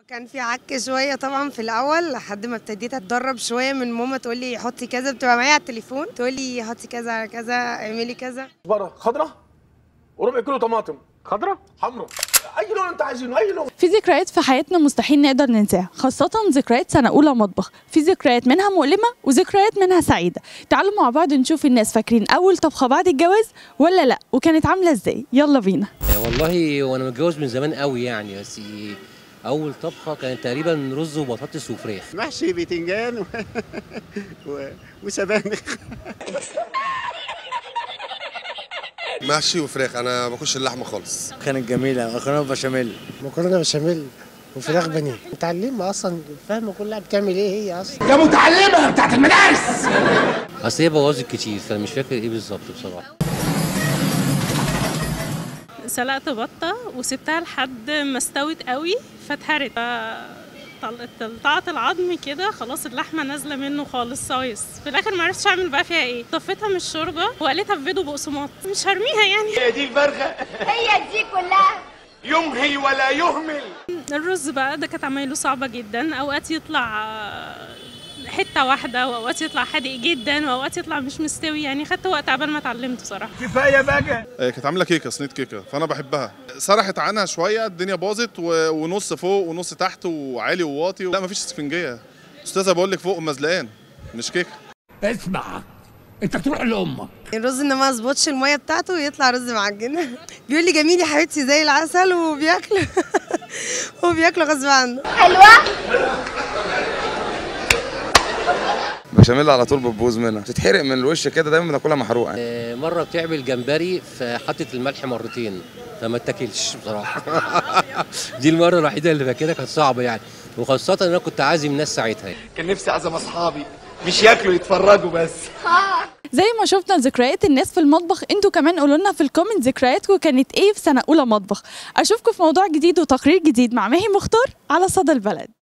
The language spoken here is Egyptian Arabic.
كان في عك شويه طبعا في الاول لحد ما ابتديت اتدرب شويه من ماما تقول لي حطي كذا بتبقى معايا على التليفون تقول لي حطي كذا على كذا اعملي كذا بره خضره وربع كيلو طماطم خضره حمراء اي لون انت عايزينه اي لون في ذكريات في حياتنا مستحيل نقدر ننساها خاصة ذكريات سنة أولى مطبخ في ذكريات منها مؤلمة وذكريات منها سعيدة تعالوا مع بعض نشوف الناس فاكرين أول طبخة بعد الجواز ولا لأ وكانت عاملة إزاي يلا بينا والله وانا متجوز من زمان قوي يعني بس اول طبخه كانت تقريبا رز وبطاطس وفراخ محشي بتنجان و... و... وسبانخ محشي وفراخ انا ما باكلش اللحمه خالص كانت جميلة مكرونة بشاميل مكرونه بشاميل وفراخ بانيه متعلمه اصلا فاهمه كلها بتعمل ايه هي اصلا يا متعلمه بتاعت المدارس اصل هي بوظت كتير فانا مش فاكر ايه بالظبط بصراحه سلقت بطة وسبتها لحد ما استوت قوي فاتهرت طل- طلعت العظم كده خلاص اللحمة نازلة منه خالص صايص في الآخر معرفتش أعمل بقى فيها إيه طفيتها من الشوربة وقليتها في بيض وبقسماط مش هرميها يعني هي دي الفرخه هي دي كلها يمهي ولا يهمل الرز بقى ده كانت عمايله صعبة جدا أوقات يطلع آه، حتة واحدة وأوقات يطلع حادق جدا وأوقات يطلع مش مستوي يعني خدت وقت عبال ما اتعلمت صراحة كفايه بقى كانت عامله كيكه صينيه كيكه فانا بحبها سرحت عنها شويه الدنيا باظت و- ونص فوق ونص تحت وعالي وواطي لا مفيش اسفنجيه استاذه بقول لك فوق مزلقان مش كيكه اسمع انت تروح لامك الرز ان ما اظبطش الميه بتاعته ويطلع رز معجن بيقول لي جميل يا حبيبتي زي العسل وبياكله وبياكله غصب عنه حلوه بشاميل على طول بتبوظ منها بتتحرق من الوش كده دايما بناكلها محروقة آه، مره بتعمل جمبري فحطت الملح مرتين فما اتاكلش بصراحه دي المره الوحيده اللي فاكرها كانت صعبه يعني وخاصه ان انا كنت عازم ناس ساعتها يعني. كان نفسي اعزم اصحابي مش ياكلوا يتفرجوا بس زي ما شفنا ذكريات الناس في المطبخ انتوا كمان قولوا لنا في الكومنت ذكرياتكم كانت ايه في سنة أولى مطبخ أشوفكم في موضوع جديد وتقرير جديد مع ماهي مختار على صدى البلد